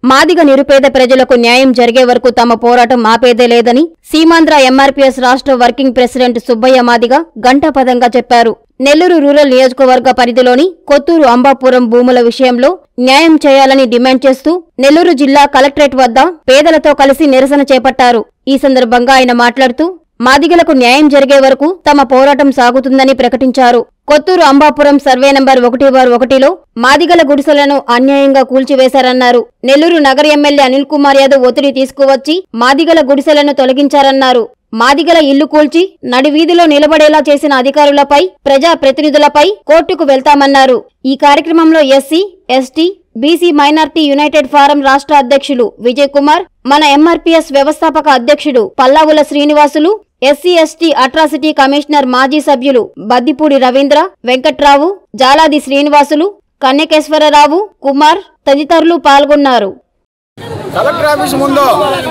మాదిగ నిరుపేద ప్రజలకు న్యాయం జరిగే వరకు తమ పోరాటం ఆపేదే లేదని సీమాంధ్ర ఎంఆర్పీఎస్ రాష్ట్ర వర్కింగ్ ప్రెసిడెంట్ సుబ్బయ్య మాదిగ గంటాపదంగా చెప్పారు నెల్లూరు రూరల్ నియోజకవర్గ పరిధిలోని కొత్తూరు అంబాపురం భూముల విషయంలో న్యాయం చేయాలని డిమాండ్ చేస్తూ నెల్లూరు జిల్లా కలెక్టరేట్ వద్ద పేదలతో కలిసి నిరసన చేపట్టారు ఈ సందర్భంగా ఆయన మాట్లాడుతూ మాదిగలకు న్యాయం జరిగే వరకు తమ పోరాటం సాగుతుందని ప్రకటించారు కొత్తూరు అంబాపురం సర్వే నంబర్ ఒకటి బార్ ఒకటిలో మాదిగల గుడిసెలను అన్యాయంగా కూల్చివేశారన్నారు నెల్లూరు నగర ఎమ్మెల్యే అనిల్ కుమార్ యాదవ్ ఒత్తిడి తీసుకువచ్చి మాదిగల గుడిసెలను తొలగించారన్నారు మాదిగల ఇల్లు కూల్చి నడివీధిలో నిలబడేలా చేసిన అధికారులపై ప్రజా ప్రతినిధులపై కోర్టుకు వెళ్తామన్నారు ఈ కార్యక్రమంలో SC ST BC minority united forum రాష్ట్ర అధ్యక్షులు విజయ్ కుమార్ మన ఎంఆర్పీఎస్ వ్యవస్థాపక అధ్యక్షుడు Pallavula Srinivasulu SC ST atrocity commissioner మాజీ సభ్యులు బద్దిపూడి రవీంద్ర వెంకట్రావు జాలాది శ్రీనివాసులు కన్యకేశ్వరరావు కుమార్ తదితరులు పాల్గొన్నారు కలెక్టర్ ఆఫీస్ ముందు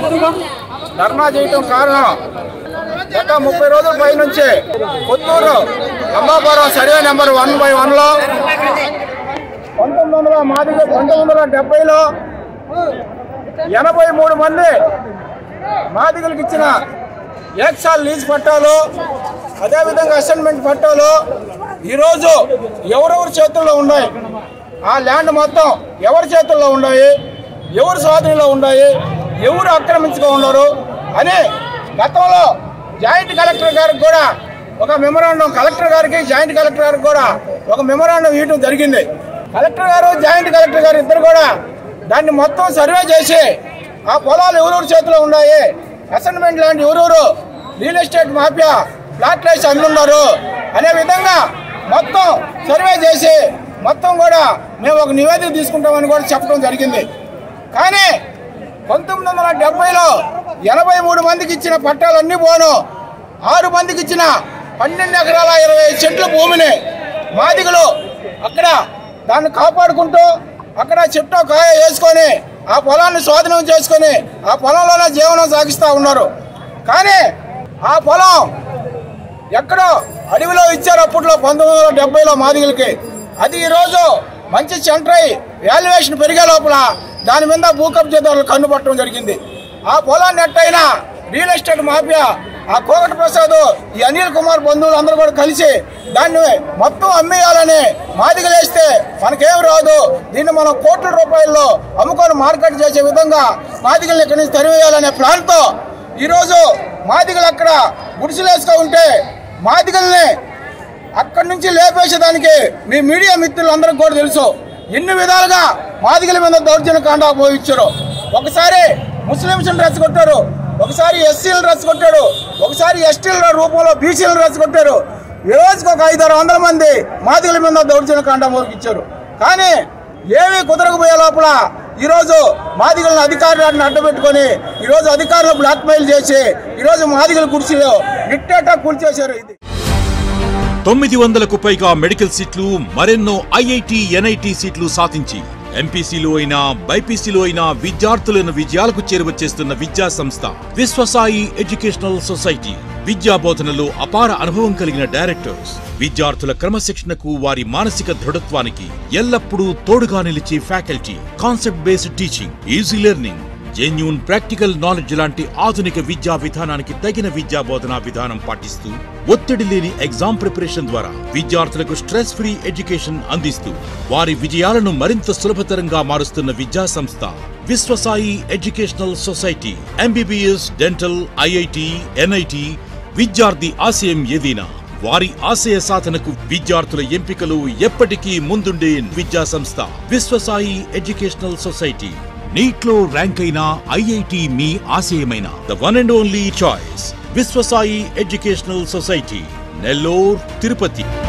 ధర్నా చేయటం కారణం గత ముప్పై రోజుల పై నుంచి Kothur Ambapuram survey number one by వన్లో పంతొమ్మిది వందల మాదిగ పంతొమ్మిది వందల డెబ్బైలో ఎనభై మూడు మంది మాదిగలకు ఇచ్చిన ఏక్సాల్ లీజ్ పట్టాలు అదేవిధంగా అసైన్మెంట్ పట్టాలు ఈరోజు ఎవరెవరి చేతుల్లో ఉన్నాయి ఆ ల్యాండ్ మొత్తం ఎవరి చేతుల్లో ఉన్నాయి ఎవరు స్వాధీనంలో ఉన్నాయి ఎవరు ఆక్రమించుకో ఉన్నారు అని గతంలో జాయింట్ కలెక్టర్ గారికి కూడా ఒక మెమరాండం కలెక్టర్ గారికి జాయింట్ కలెక్టర్ గారికి కూడా ఒక మెమరాండం ఇవ్వడం జరిగింది కలెక్టర్ గారు జాయింట్ కలెక్టర్ గారు ఇద్దరు కూడా దాన్ని మొత్తం సర్వే చేసి ఆ పొలాలు ఎవరెవరి చేతిలో ఉన్నాయి అసైన్మెంట్ లాంటి ఎవరెవరు రియల్ ఎస్టేట్ మాఫియా ప్లాట్లు వేసి అందున్నారు అనే విధంగా మొత్తం సర్వే చేసి మొత్తం కూడా మేము ఒక నివేదిక తీసుకుంటామని కూడా చెప్పడం జరిగింది కానీ పంతొమ్మిది వందల డెబ్బైలో ఎనభై మూడు మందికి ఇచ్చిన పట్టాలన్నీ పోను ఆరు మందికి ఇచ్చిన పన్నెండు ఎకరాల ఇరవై ఐదు చెట్ల భూమిని మాదిగలు అక్కడ దాన్ని కాపాడుకుంటూ అక్కడ చెట్టు కాయ వేసుకొని ఆ పొలాన్ని స్వాధీనం చేసుకొని ఆ పొలంలోనే జీవనం సాగిస్తూ ఉన్నారు కానీ ఆ పొలం ఎక్కడో అడవిలో ఇచ్చారు అప్పట్లో పంతొమ్మిది వందల డెబ్బైలో మాదిగలకి అది ఈరోజు మంచి సెంటర్ అయి వాల్యుయేషన్ పెరిగే లోపల దాని మీద భూ కబ్జాదారులు కన్నుపట్టడం జరిగింది ఆ పొలాన్ని ఎట్టయినా రియల్ ఎస్టేట్ మాఫియా ఆ కోకటి ప్రసాద్ ఈ అనిల్ కుమార్ బంధువులు అందరూ కూడా కలిసి దాన్ని మొత్తం అమ్మేయాలని మాదిగలేస్తే మనకేం రాదు దీన్ని మనం కోట్ల రూపాయల్లో అమ్ముకొని మార్కెట్ చేసే విధంగా మాదిగల్ని ఇక్కడి నుంచి తరివేయాలనే ప్లాన్తో ఈరోజు మాదిగలు అక్కడ గుడిసెలేసుగా ఉంటే మాదిగల్ని అక్కడి నుంచి లేపేసేదానికి మీ మీడియా మిత్రులందరికీ కూడా తెలుసు ఎన్ని విధాలుగా మాదిగల మీద దౌర్జన్య కాండా పోయించారు ఒకసారి ముస్లింస్ని రెచ్చగొట్టారు ఒకసారి ఎస్సీలను రెచ్చగొట్టాడు ఒకసారి ఎస్టీల రూపంలో బీసీలను రెచ్చగొట్టారు ఈ రోజుకి ఒక ఐదారు వందల మంది మాదిగల మీద దౌర్జన్య కాండా మోగిచ్చారు కానీ ఏమీ కుదరకపోయే లోపల ఈరోజు మాదిగలను అధికారులను అడ్డబెట్టుకొని ఈరోజు అధికారులు బ్లాక్మెయిల్ చేసి ఈరోజు మాదిగల కుర్చీలో నిట్టేటా కూల్చేశారు ఇది తొమ్మిది వందలకు పైగా మెడికల్ సీట్లు మరెన్నో ఐఐటి ఎన్ఐటి సీట్లు సాధించి ఎంపీసీలో అయినా బైపీసీలో అయినా విద్యార్థులను విజయాలకు చేరువచేస్తున్న విద్యా సంస్థ విశ్వసాయి ఎడ్యుకేషనల్ సొసైటీ విద్యా బోధనలో అపార అనుభవం కలిగిన డైరెక్టర్స్ విద్యార్థుల క్రమశిక్షణకు వారి మానసిక దృఢత్వానికి ఎల్లప్పుడూ తోడుగా నిలిచే faculty concept based teaching easy learning genuine practical knowledge లాంటి ఆధునిక విద్యా విధానానికి తగిన విద్యా బోధనా విధానం పాటిస్తూ ఒత్తిడి లేని ఎగ్జామ్ ప్రిపరేషన్ ద్వారా విద్యార్థులకు స్ట్రెస్ ఫ్రీ ఎడ్యుకేషన్ అందిస్తూ వారి విజయాలను మరింత సులభతరంగా మారుస్తున్న విద్యా సంస్థ Viswasai educational society MBBS dental IIT NIT విద్యార్థి ఆశయం ఏదైనా వారి ఆశయ సాధనకు విద్యార్థుల ఎంపికలు ఎప్పటికీ ముందుండే విద్యా సంస్థ విశ్వసాయి ఎడ్యుకేషనల్ సొసైటీ నీట్ లో ర్యాంక్ అయిన ఐఐటి మీ ఆశయమైన the one and only choice Viswasai educational society Nellore Tirupati